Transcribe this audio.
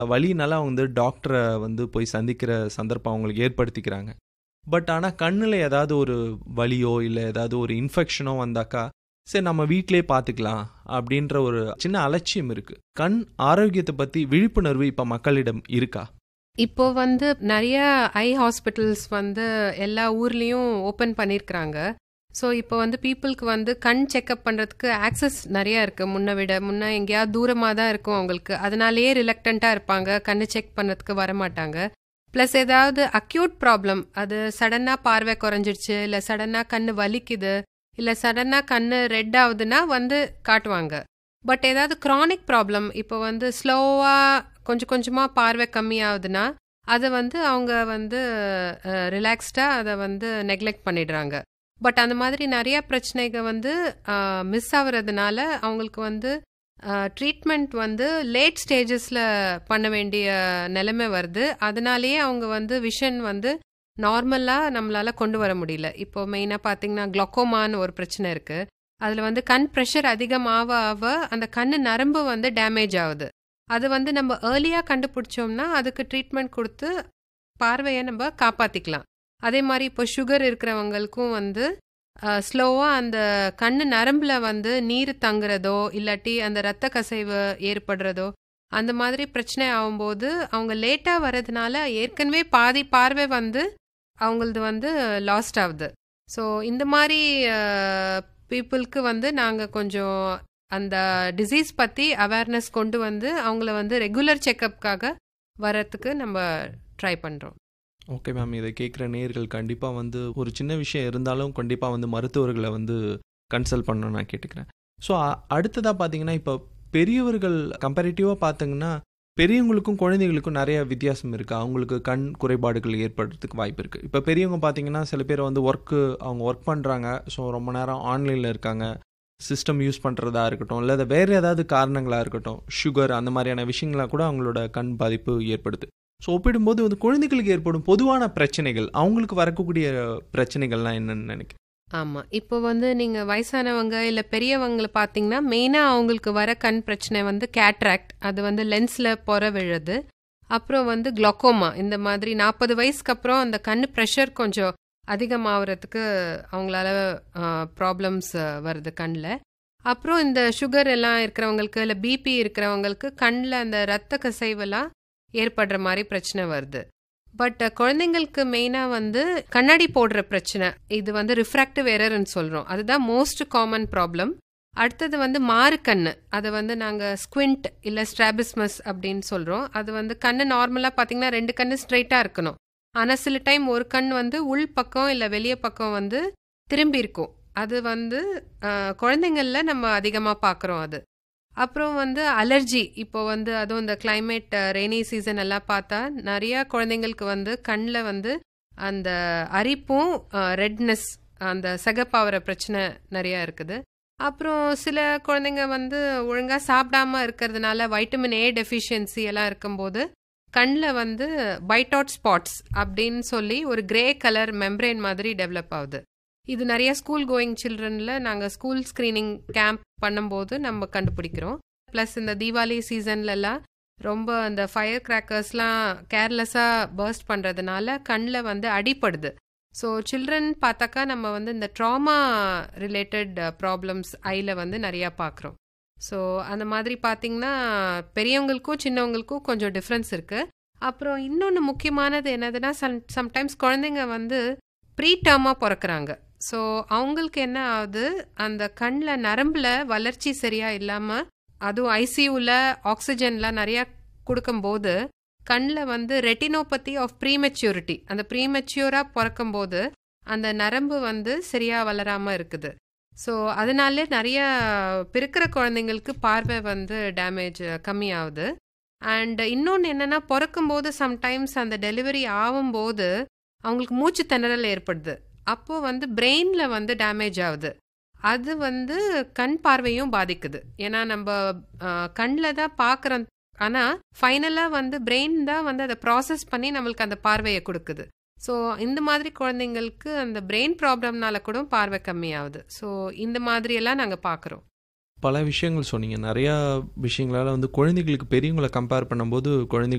வலினால அவங்க வந்து டாக்டரை வந்து போய் சந்திக்கிற சந்தர்ப்பம் அவங்களுக்கு ஏற்படுத்திக்கிறாங்க பட் ஆனால் கண்ணில் ஏதாவது ஒரு வலியோ இல்லை ஏதாவது ஒரு இன்ஃபெக்ஷனோ வந்தாக்கா சரி நம்ம வீட்டிலே பார்த்துக்கலாம் அப்படின்ற ஒரு சின்ன அலட்சியம் இருக்கு கண் ஆரோக்கியத்தை பற்றி விழிப்புணர்வு இப்போ மக்களிடம் இருக்கா இப்போ வந்து நிறைய ஐ ஹாஸ்பிட்டல்ஸ் வந்து எல்லா ஊர்லேயும் ஓப்பன் பண்ணியிருக்கிறாங்க ஸோ இப்போ வந்து பீப்புளுக்கு வந்து கண் செக்அப் பண்ணுறதுக்கு ஆக்சஸ் நிறைய இருக்குது முன்ன விட முன்ன எங்கேயாவது தூரமாக தான் இருக்கும் அவங்களுக்கு அதனாலேயே ரிலக்டண்ட்டாக இருப்பாங்க கண்ணு செக் பண்ணுறதுக்கு வர மாட்டாங்க ப்ளஸ் ஏதாவது அக்யூட் ப்ராப்ளம் அது சடனாக பார்வை குறைஞ்சிடுச்சு இல்லை சடனாக கண்ணு வலிக்குது இல்லை சடனாக கண்ணு ரெட் ஆகுதுன்னா வந்து காட்டுவாங்க பட் ஏதாவது க்ரானிக் ப்ராப்ளம் இப்போ வந்து ஸ்லோவாக கொஞ்சம் கொஞ்சமாக பார்வை கம்மியாகுதுன்னா அதை வந்து அவங்க வந்து ரிலாக்ஸ்டாக அதை வந்து நெக்லெக்ட் பண்ணிடுறாங்க பட் அந்த மாதிரி நிறைய பிரச்சனைகள் வந்து மிஸ் ஆகுறதுனால அவங்களுக்கு வந்து ட்ரீட்மெண்ட் வந்து லேட் ஸ்டேஜஸில் பண்ண வேண்டிய நிலைமை வருது அதனாலேயே அவங்க வந்து விஷன் வந்து நார்மலாக நம்மளால் கொண்டு வர முடியல இப்போ மெயினாக பார்த்தீங்கன்னா குளோக்கோமான்னு ஒரு பிரச்சனை இருக்குது அதில் வந்து கண் ப்ரெஷர் அதிகமாக ஆக அந்த கண் நரம்பு வந்து டேமேஜ் ஆகுது அது வந்து நம்ம ஏர்லியாக கண்டுபிடிச்சோம்னா அதுக்கு ட்ரீட்மெண்ட் கொடுத்து பார்வையை நம்ம காப்பாற்றிக்கலாம் அதே மாதிரி இப்போ சுகர் இருக்கிறவங்களுக்கும் வந்து ஸ்லோவாக அந்த கண்ணு நரம்பில் வந்து நீர் தங்குறதோ இல்லாட்டி அந்த ரத்த கசைவு ஏற்படுறதோ அந்த மாதிரி பிரச்சனை ஆகும்போது அவங்க லேட்டாக வர்றதுனால ஏற்கனவே பாதி பார்வை வந்து அவங்களது வந்து லாஸ்ட் ஆகுது ஸோ இந்த மாதிரி பீப்புளுக்கு வந்து நாங்கள் கொஞ்சம் அந்த டிசீஸ் பற்றி அவேர்னஸ் கொண்டு வந்து அவங்கள வந்து ரெகுலர் செக்கப்புக்காக வரத்துக்கு நம்ம ட்ரை பண்ணுறோம் ஓகே மேம் இதை கேட்குற நேர்கள் கண்டிப்பாக வந்து ஒரு சின்ன விஷயம் இருந்தாலும் கண்டிப்பாக வந்து மருத்துவர்களை வந்து கன்சல்ட் பண்ணணும்னு நான் கேட்டுக்கிறேன் ஸோ அடுத்ததாக பார்த்தீங்கன்னா இப்போ பெரியவர்கள் கம்பேரிட்டிவாக பார்த்தீங்கன்னா பெரியவங்களுக்கும் குழந்தைகளுக்கும் நிறைய வித்தியாசம் இருக்குது அவங்களுக்கு கண் குறைபாடுகள் ஏற்படுறதுக்கு வாய்ப்பு இருக்குது இப்போ பெரியவங்க பார்த்தீங்கன்னா சில பேர் வந்து ஒர்க்கு அவங்க ஒர்க் பண்ணுறாங்க ஸோ ரொம்ப நேரம் ஆன்லைனில் இருக்காங்க சிஸ்டம் யூஸ் பண்ணுறதா இருக்கட்டும் இல்லை வேறு ஏதாவது காரணங்களாக இருக்கட்டும் சுகர் அந்த மாதிரியான விஷயங்களாக கூட அவங்களோட கண் பாதிப்பு ஏற்படுது ஸோ ஒப்பிடும்போது வந்து குழந்தைகளுக்கு ஏற்படும் பொதுவான பிரச்சனைகள் அவங்களுக்கு வரக்கூடிய பிரச்சனைகள்லாம் என்னன்னு நினைக்கிறேன் ஆமாம் இப்போ வந்து நீங்கள் வயசானவங்க இல்லை பெரியவங்களை பார்த்தீங்கன்னா மெயினாக அவங்களுக்கு வர கண் பிரச்சனை வந்து கேட்ராக்ட் அது வந்து லென்ஸில் பொற விழுது அப்புறம் வந்து குளோக்கோமா இந்த மாதிரி நாற்பது வயசுக்கு அப்புறம் அந்த கண் ப்ரெஷர் கொஞ்சம் அதிகமாகிறதுக்கு அவங்களால ப்ராப்ளம்ஸ் வருது கண்ணில் அப்புறம் இந்த சுகர் எல்லாம் இருக்கிறவங்களுக்கு இல்லை பிபி இருக்கிறவங்களுக்கு கண்ணில் அந்த ரத்த கசைவெல்லாம் ஏற்படுற மாதிரி பிரச்சனை வருது பட் குழந்தைங்களுக்கு மெயினாக வந்து கண்ணாடி போடுற பிரச்சனை இது வந்து ரிஃப்ராக்டிவ் எரர்னு சொல்கிறோம் அதுதான் மோஸ்ட் காமன் ப்ராப்ளம் அடுத்தது வந்து மாறு கண்ணு அதை வந்து நாங்கள் ஸ்குவிண்ட் இல்லை ஸ்ட்ராபிஸ்மஸ் அப்படின்னு சொல்கிறோம் அது வந்து கண்ணு நார்மலாக பார்த்தீங்கன்னா ரெண்டு கண்ணு ஸ்ட்ரைட்டாக இருக்கணும் ஆனால் சில டைம் ஒரு கண் வந்து உள் பக்கம் இல்லை வெளியே பக்கம் வந்து திரும்பி இருக்கும் அது வந்து குழந்தைங்களில் நம்ம அதிகமாக பார்க்குறோம் அது அப்புறம் வந்து அலர்ஜி இப்போ வந்து அதுவும் இந்த கிளைமேட் ரெய்னி சீசன் எல்லாம் பார்த்தா நிறைய குழந்தைங்களுக்கு வந்து கண்ணில் வந்து அந்த அரிப்பும் ரெட்னஸ் அந்த சகப்பாவர பிரச்சனை நிறையா இருக்குது அப்புறம் சில குழந்தைங்க வந்து ஒழுங்காக சாப்பிடாம இருக்கிறதுனால வைட்டமின் ஏ டெஃபிஷியன்சி எல்லாம் இருக்கும்போது கண்ணில் வந்து பைட்டாட் ஸ்பாட்ஸ் அப்படின்னு சொல்லி ஒரு கிரே கலர் மெம்ப்ரெயின் மாதிரி டெவலப் ஆகுது இது நிறைய ஸ்கூல் கோயிங் சில்ட்ரனில் நாங்கள் ஸ்கூல் ஸ்க்ரீனிங் கேம்ப் பண்ணும்போது நம்ம கண்டுபிடிக்கிறோம் ப்ளஸ் இந்த தீபாவளி சீசன்லலாம் ரொம்ப அந்த ஃபயர் கிராக்கர்ஸ்லாம் கேர்லெஸ்ஸாக பர்ஸ்ட் பண்ணுறதுனால கண்ணில் வந்து அடிப்படுது ஸோ சில்ட்ரன் பார்த்தாக்கா நம்ம வந்து இந்த ட்ராமா ரிலேட்டட் ப்ராப்ளம்ஸ் ஐயில் வந்து நிறையா பார்க்குறோம் ஸோ அந்த மாதிரி பார்த்திங்கன்னா பெரியவங்களுக்கும் சின்னவங்களுக்கும் கொஞ்சம் டிஃப்ரென்ஸ் இருக்குது அப்புறம் இன்னொன்று முக்கியமானது என்னதுன்னா சம் சம்டைம்ஸ் குழந்தைங்க வந்து ப்ரீ டேர்மாக பிறக்கிறாங்க ஸோ அவங்களுக்கு என்ன ஆகுது அந்த கண்ணில் நரம்பில் வளர்ச்சி சரியாக இல்லாமல் அதுவும் ஐசியூவில் ஆக்சிஜன்லாம் நிறையா கொடுக்கும்போது கண்ணில் வந்து ரெட்டினோபதி ஆஃப் ப்ரீமெச்சூரிட்டி அந்த ப்ரீமெச்சூராக பிறக்கும்போது அந்த நரம்பு வந்து சரியாக வளராமல் இருக்குது ஸோ அதனாலே நிறைய பிறக்கிற குழந்தைங்களுக்கு பார்வை வந்து டேமேஜ் கம்மியாகுது அண்ட் இன்னொன்று என்னென்னா பிறக்கும்போது சம்டைம்ஸ் அந்த டெலிவரி ஆகும்போது அவங்களுக்கு மூச்சு திணறல் ஏற்படுது அப்போ வந்து பிரெயினில் வந்து டேமேஜ் ஆகுது அது வந்து கண் பார்வையும் பாதிக்குது ஏன்னா நம்ம கண்ணில் தான் பார்க்குறோம் ஆனால் ஃபைனலாக வந்து பிரெயின் தான் வந்து அதை ப்ராசஸ் பண்ணி நம்மளுக்கு அந்த பார்வையை கொடுக்குது ஸோ இந்த மாதிரி குழந்தைங்களுக்கு அந்த பிரெயின் ப்ராப்ளம்னால கூட பார்வை கம்மியாகுது ஸோ இந்த மாதிரியெல்லாம் நாங்கள் பார்க்குறோம் பல விஷயங்கள் சொன்னீங்க நிறையா விஷயங்களால் வந்து குழந்தைகளுக்கு பெரியவங்களை கம்பேர் பண்ணும்போது குழந்தைகள்